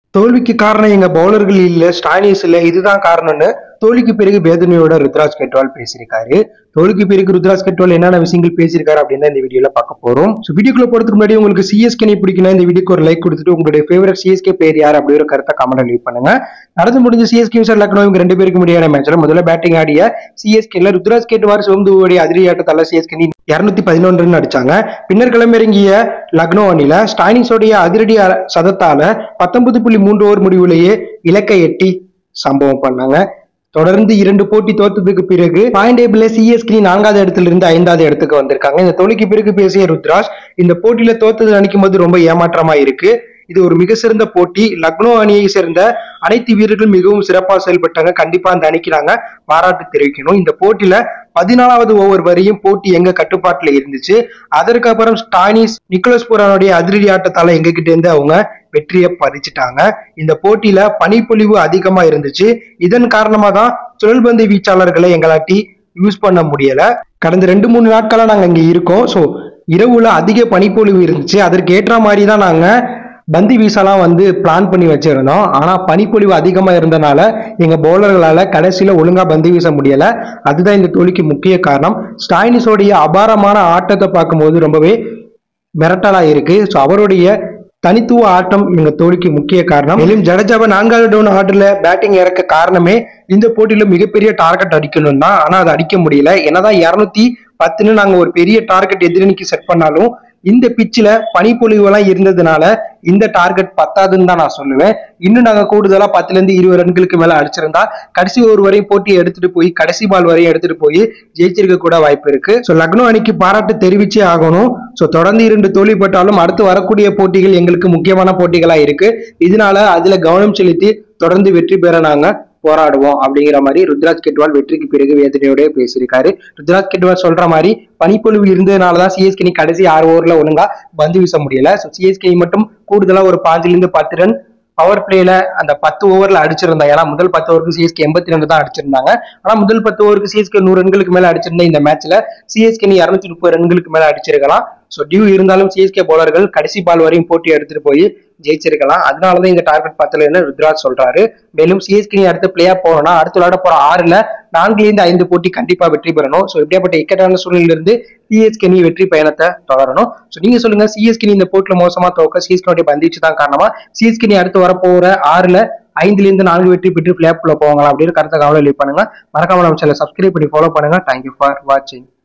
தோல்விக்கு காரணம் எங்க பவுலர்கள் இல்ல ஸ்டாயினிஸ் இல்ல இதுதான் காரணம்னு தோல்விக்கு பிறகு வேதனையோட ருத்ராஜ் கெட்வால் பேசியிருக்காரு தோல்விக்கு பிறகு ருத்ராஜ் கெட்வால் என்னென்ன விஷயங்கள் பேசியிருக்காரு அப்படின்னு தான் இந்த வீடியோல பார்க்க போறோம் ஸோ வீடியோக்குள்ள போறதுக்கு முன்னாடி உங்களுக்கு சிஎஸ்கே பிடிக்கணும் இந்த வீடியோக்கு ஒரு லைக் கொடுத்துட்டு உங்களுடைய ஃபேவரட் சிஎஸ்கே பிளேயர் யார் அப்படிங்கிற கருத்தை கமெண்ட் லீவ் பண்ணுங்க நடந்து முடிஞ்ச சிஎஸ்கே சார் லக்னோ இவங்க ரெண்டு பேருக்கு முடியாத மேட்ச்ல முதல்ல பேட்டிங் ஆடிய சிஎஸ்கேல ருத்ராஜ் கெட்வால் சிவந்துவோடைய அதிரி ஆட்டத்தால சிஎஸ்கே இருநூத்தி பதினொன்று ரன் அடிச்சாங்க பின்னர் களமிறங்கிய லக்னோ அணில ஸ்டாயினிஸோடைய அதிரடி அ- சதத்தால பத்தொன்பது புள்ளி மூன்று ஓவர் முடிவுலேயே இலக்கை எட்டி சம்பவம் பண்ணாங்க தொடர்ந்து இரண்டு போட்டி தோத்ததுக்கு பிறகு பாயிண்ட் டேபிள்ல சிஎஸ்கே நான்காவது இடத்துல இருந்து ஐந்தாவது இடத்துக்கு வந்திருக்காங்க இந்த தோல்விக்கு பிறகு பேசிய ருத்ராஜ் இந்த போட்டியில தோத்தது நினைக்கும் போது ரொம்ப ஏமாற்றமா இருக்கு இது ஒரு மிக சிறந்த போட்டி லக்னோ அணியை சேர்ந்த அனைத்து வீரர்களும் மிகவும் சிறப்பாக செயல்பட்டாங்க கண்டிப்பா அந்த அணிக்கு நாங்க பாராட்டு தெரிவிக்கணும் இந்த போட்டியில பதினாலாவது ஓவர் வரையும் போட்டி எங்க கட்டுப்பாட்டுல இருந்துச்சு அதற்கப்புறம் ஸ்டானிஸ் நிக்கோலஸ் புரானுடைய அதிரடி ஆட்டத்தால எங்க கிட்ட இருந்து அவங்க வெற்றியை பறிச்சுட்டாங்க இந்த போட்டியில பனிப்பொழிவு அதிகமா இருந்துச்சு இதன் காரணமா தான் சுழல்பந்து வீச்சாளர்களை எங்களாட்டி யூஸ் பண்ண முடியல கடந்த ரெண்டு மூணு நாட்களா நாங்க இங்க இருக்கோம் ஸோ இரவுல அதிக பனிப்பொழிவு இருந்துச்சு அதற்கு ஏற்ற மாதிரி தான் நாங்க பந்து வீசலாம் வந்து பிளான் பண்ணி வச்சிருந்தோம் ஆனா பனிப்பொழிவு அதிகமா இருந்தனால எங்க பவுலர்களால கடைசியில ஒழுங்கா பந்து வீச முடியல அதுதான் இந்த தோல்விக்கு முக்கிய காரணம் ஸ்டாயினிஸோடைய அபாரமான ஆட்டத்தை பார்க்கும்போது ரொம்பவே மிரட்டலா இருக்கு ஸோ அவருடைய தனித்துவ ஆட்டம் எங்க தோல்விக்கு முக்கிய காரணம் மேலும் ஜடேஜாவை நான்காவது டவுன் ஆர்டர்ல பேட்டிங் இறக்க காரணமே இந்த போட்டியில மிகப்பெரிய டார்கெட் அடிக்கணும் தான் ஆனா அதை அடிக்க முடியல என்னதான் இருநூத்தி பத்துன்னு நாங்க ஒரு பெரிய டார்கெட் எதிரணிக்கு செட் பண்ணாலும் இந்த பிச்சில் பனிப்பொழிவு எல்லாம் இருந்ததுனால இந்த டார்கெட் பத்தாதுன்னு தான் நான் சொல்லுவேன் இன்னும் நாங்க கூடுதலா பத்துல இருந்து இருபது ரன்களுக்கு மேல அடிச்சிருந்தா கடைசி ஒரு வரையும் போட்டியை எடுத்துட்டு போய் கடைசி பால் வரையும் எடுத்துட்டு போய் ஜெயிச்சிருக்க கூட வாய்ப்பு இருக்கு ஸோ லக்னோ அணிக்கு பாராட்டு தெரிவிச்சே ஆகணும் ஸோ தொடர்ந்து இரண்டு தோல்விப்பட்டாலும் அடுத்து வரக்கூடிய போட்டிகள் எங்களுக்கு முக்கியமான போட்டிகளா இருக்கு இதனால அதுல கவனம் செலுத்தி தொடர்ந்து வெற்றி பெற நாங்க போராடுவோம் அப்படிங்கிற மாதிரி ருத்ராஜ் கெட்வால் வெற்றிக்கு பிறகு வேதனையோட பேசியிருக்காரு ருத்ராஜ் கெட்வால் சொல்ற மாதிரி பனிப்பொழிவு இருந்ததுனாலதான் சிஎஸ்கே கடைசி ஆறு ஓவர்ல ஒழுங்கா பந்து வீச முடியல ஸோ சிஎஸ்கே மட்டும் கூடுதலா ஒரு பாஞ்சுல இருந்து பத்து ரன் பவர் பிளேல அந்த பத்து ஓவர்ல அடிச்சிருந்தாங்க ஏன்னா முதல் பத்து ஓவருக்கு சிஎஸ்கே எண்பத்தி ரெண்டு தான் அடிச்சிருந்தாங்க ஆனா முதல் பத்து ஓவருக்கு சிஎஸ்கே நூறு ரன்களுக்கு மேல அடிச்சிருந்த இந்த மேட்ச்ல சிஎஸ்கே இருநூத்தி முப்பது ரன்களுக்கு மேல அடிச்சிருக்கலாம் ஸோ டியூ இருந்தாலும் சிஎஸ்கே பவுலர்கள் கடைசி பால் வரையும் போட்டி எடுத்துட்டு போய் ஜெயிச்சிருக்கலாம் அதனாலதான் இந்த டார்கெட் பத்தலன்னு ருத்ராஜ் சொல்றாரு மேலும் சிஎஸ்கே அடுத்து பிளேயா போகணும்னா அடுத்து விளையாட போற ஆறுல நான்குல இருந்து ஐந்து போட்டி கண்டிப்பா வெற்றி பெறணும் ஸோ இப்படியாப்பட்ட இக்கட்டான சூழ்நிலையில இருந்து சிஎஸ்கே வெற்றி பயணத்தை தொடரணும் ஸோ நீங்க சொல்லுங்க சிஎஸ்கே இந்த போட்டில மோசமா தோக்க சிஎஸ்கே பந்திச்சு தான் காரணமா சிஎஸ்கே அடுத்து வரப்போற ஆறுல ஐந்துல இருந்து நான்கு வெற்றி பெற்று பிளேப்ல போவாங்களா அப்படின்னு கருத்தை கவலை லீவ் பண்ணுங்க மறக்காம நம்ம சேனல் சப்ஸ்கிரைப் பண்ணி ஃபாலோ பண்ணுங்க தேங்க்யூ ஃபார் வாட்சிங்